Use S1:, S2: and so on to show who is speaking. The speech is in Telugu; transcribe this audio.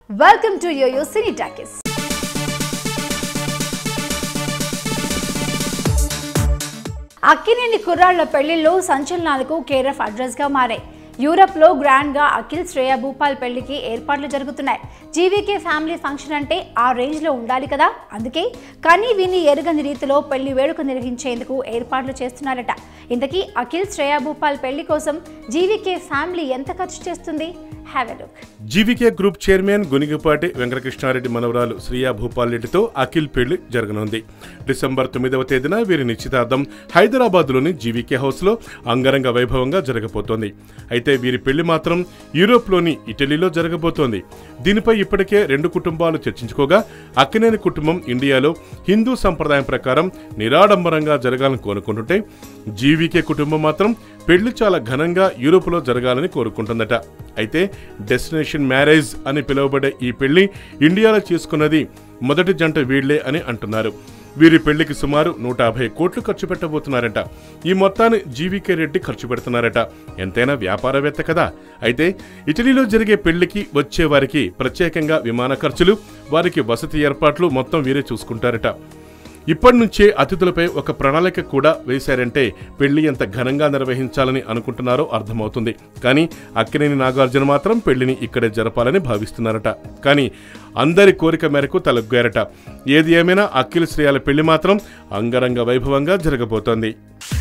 S1: Welcome to Yo-Yo Cine Takis. Akkineni కుర్రాళ్ల పెళ్లిళ్ళు సంచలనాలకు కేర్ ఆఫ్ అడ్రస్గా మారాయి యూరప్లో గ్రాండ్గా అఖిల్ శ్రేయ భూపాల్ పెళ్లికి ఏర్పాట్లు జరుగుతున్నాయి జీవీకే ఫ్యామిలీ ఫంక్షన్ అంటే ఆ రేంజ్లో ఉండాలి కదా అందుకే కనీ విని ఎరుగని రీతిలో పెళ్లి వేడుక నిర్వహించేందుకు ఏర్పాట్లు చేస్తున్నారట ఇంతకీ అఖిల్ శ్రేయ భూపాల్ పెళ్లి కోసం జీవీకే ఫ్యామిలీ ఎంత ఖర్చు చేస్తుంది have a look
S2: GVK group chairman Gunigapati Venkata Krishna Reddy మనవరాలు శ్రీయా భూపాల్ రెడ్డితో అఖిల్ పెళ్లి జరగనుంది డిసెంబర్ తొమ్మిదవ తేదీన వీరి నిశ్చితార్థం హైదరాబాద్లోని జీవికే హౌస్లో అంగరంగ వైభవంగా జరగబోతోంది అయితే వీరి పెళ్లి మాత్రం యూరోప్లోని ఇటలీలో జరగబోతోంది దీనిపై ఇప్పటికే రెండు కుటుంబాలు చర్చించుకోగా అక్కినేని కుటుంబం ఇండియాలో హిందూ సంప్రదాయం ప్రకారం నిరాడంబరంగా జరగాలని కోరుకుంటుంటే జీవికే కుటుంబం మాత్రం పెళ్లి చాలా ఘనంగా యూరోప్లో జరగాలని కోరుకుంటుందట అయితే డెస్టినేషన్ మ్యారేజ్ అని పిలువబడే ఈ పెళ్లి ఇండియాలో చేసుకున్నది మొదటి జంట వీళ్లే అని అంటున్నారు వీరి పెళ్లికి సుమారు నూట యాభై కోట్లు ఖర్చు పెట్టబోతున్నారట ఈ మొత్తాన్ని జీవీకే రెడ్డి ఖర్చు పెడుతున్నారట ఎంతైనా వ్యాపారవేత్త కదా అయితే ఇటలీలో జరిగే పెళ్లికి వచ్చే వారికి ప్రత్యేకంగా విమాన ఖర్చులు వారికి వసతి ఏర్పాట్లు మొత్తం వీరే చూసుకుంటారట ఇప్పటి నుంచే అతిథులపై ఒక ప్రణాళిక కూడా వేశారంటే పెళ్లి ఎంత ఘనంగా నిర్వహించాలని అనుకుంటున్నారో అర్థమవుతుంది కానీ అక్కినేని నాగార్జున మాత్రం పెళ్లిని ఇక్కడే జరపాలని భావిస్తున్నారట కానీ అందరి కోరిక మేరకు తలగ్గారట ఏది ఏమైనా అఖిల్ శ్రేయాల పెళ్లి మాత్రం అంగరంగ వైభవంగా జరగబోతోంది